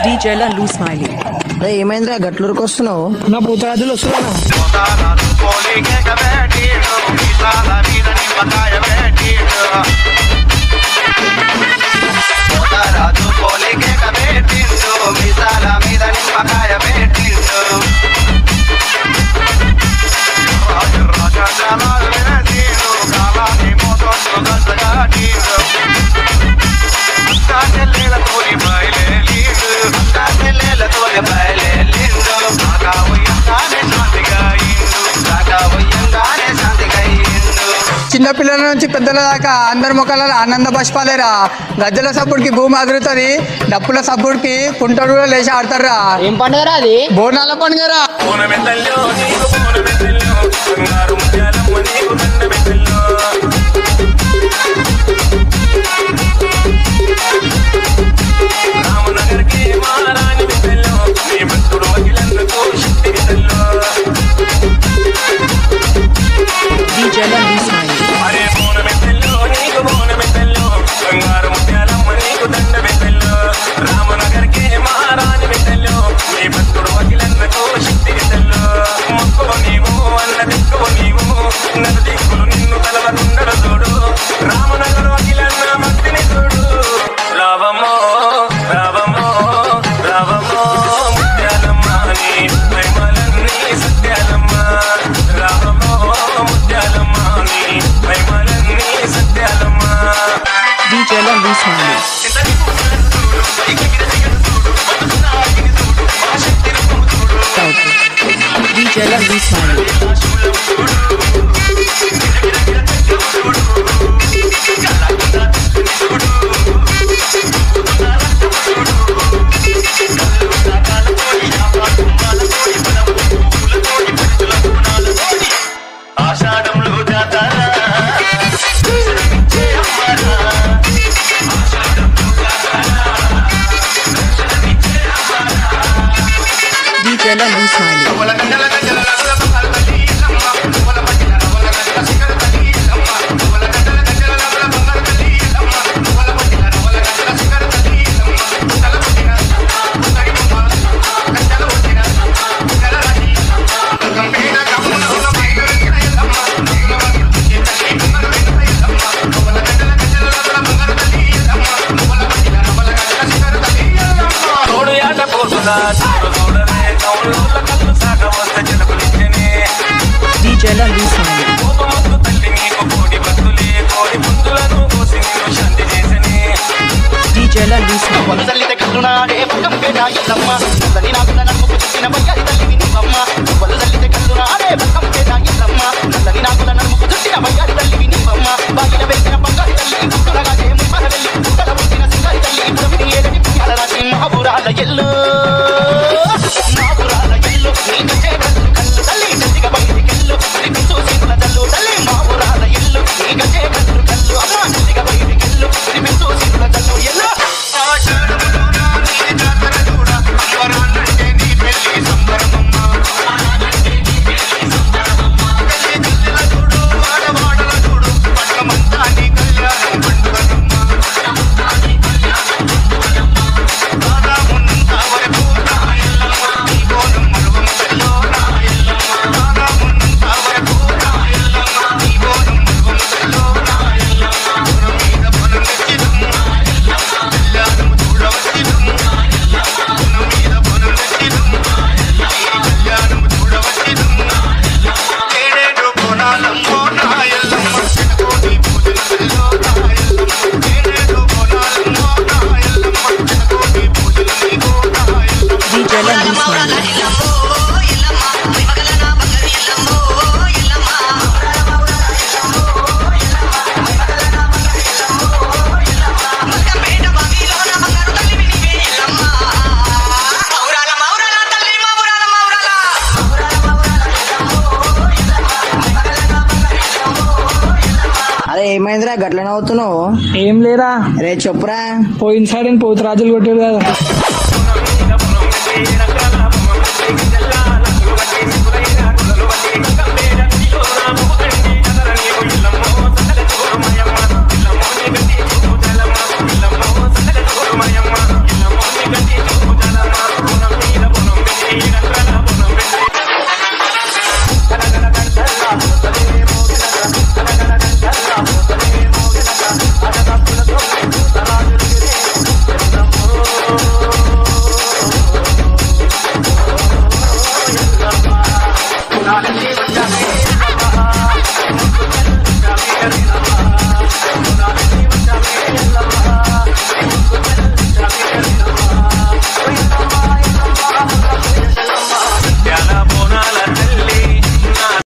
DJ Lallu Smiley. అరే ఏమైందిరా గట్లూరుకు వస్తున్నావు నా పూతరాజులు వస్తున్నాను రాజు పోలికే కబెట్టిండు మిసాల మీద నిమ్మకాయ పెట్టిండు రాజు రాజా జలాలు వేసిండు కాలాన్ని మోతోడు గంటగాటిండు చెల్లెల తోలి బయలేలిండు చెల్లెల తోలి బయలేలిండు కాకా ఉయ్యంగానే శాంతిగా ఇండు కాకా ఉయ్యంగానే శాంతిగా ఇండు చిన్న పిల్లల నుంచి పెద్దల దాకా అందరి ముఖాలలో ఆనంద బష్పాలేరా గజ్జల సప్పుడికి భూమి అదురుతుంది డప్పుల సప్పుడికి కుంటలు కూడా లేచి ఆడతారా ఏం పండుగరా అది బోనాల పండుగరా పూనమెత్తల్లో నీకు పూనమెత్తల్లో బంగారు ముత్యాలమ్మ నీకు దండమెత్తల్లో రామనగర్కి మారాని మెత్తల్లో నీ భక్తుడు అఖిలందుకు శక్తి మెత్తల్లో DJ Lallu Smiley. అరే పూనమెత్తల్లో నీకు పూనమెత్తల్లో బంగారు ముత్యాలమ్మ నీకు దండమెత్తల్లో రామనగర్కి మారాని మెత్తల్లో నీ భక్తుడు అఖిలందుకు శక్తి మెత్తల్లో మొక్కువ నీవు అన్న దిక్కువ నీవు నన్ను దిక్కులు నిన్ను కలవకుండల చూడు రామనగరు అఖిలన్న భక్తిని చూడు రావమ్మో రావమ్మో రావమ్మో ముత్యాలమ్మ నీ మహిమలన్నీ సత్యాలమ్మ రావమ్మో ముత్యాలమ్మ నీ మహిమలన్నీ Satyalamma DJ Lallu Smiley. South. DJ Lallu Smiley. ఆషాఢంలో జాతర DJ Lallu Smiley. తోడు యాట పోతున్నా చూడు చూడలే కౌళ్ళ కళ్ళు సాగ వస్తే చిలుకలిచ్చనే DJ Lallu Smiley. కోపమొద్దు తల్లి నీకు కోడి భక్తులే కోడి ముందులను కోసి నిన్ను శాంతి చేసనే DJ Lallu Smiley. తల్లితే కట్టునాడే పక్కం పేట ఎల్లమ్మ తల్లి నాకు నన్ను పుట్టిన బయ్యారి తల్లి వినివమ్మ వల్ల తల్లితే కట్టునాడే పక్కం పేట ఎల్లమ్మ తల్లి నాకు నన్ను పుట్టిన బయ్యారి తల్లి వినివమ్మ బాగిన వెళ్తిన బంగారి తల్లి పుట్టనగా చేము మన వెళ్ళి పుట్టల పుట్టిన సింగారి తల్లి ఇప్పుడు విని ఏడని పుట్టాల రాసి మహాపురాల ఎల్లు మహాపురాల ఎల్లు నీకు చేకల్లు కల్లు తల్లి చందిగా బయటికెళ్ళు వినిపించు సీకుల తల్లు తల్లి మహాపురాల ఎల్లు నీకు చేకల్లు కల్లు అమ్మ చందిగా బయటికెళ్ళు వినిపించు సీకుల తల్లు ఎల్లు DJ Lallu Smiley. అరే ఏమైందిరా గట్ల నవ్వుతున్నావు ఏం లేరా రే చెప్పురా పోయిన సైడ్ పోతురాజులు కొట్టారు కదా పునం మీద పునం మీద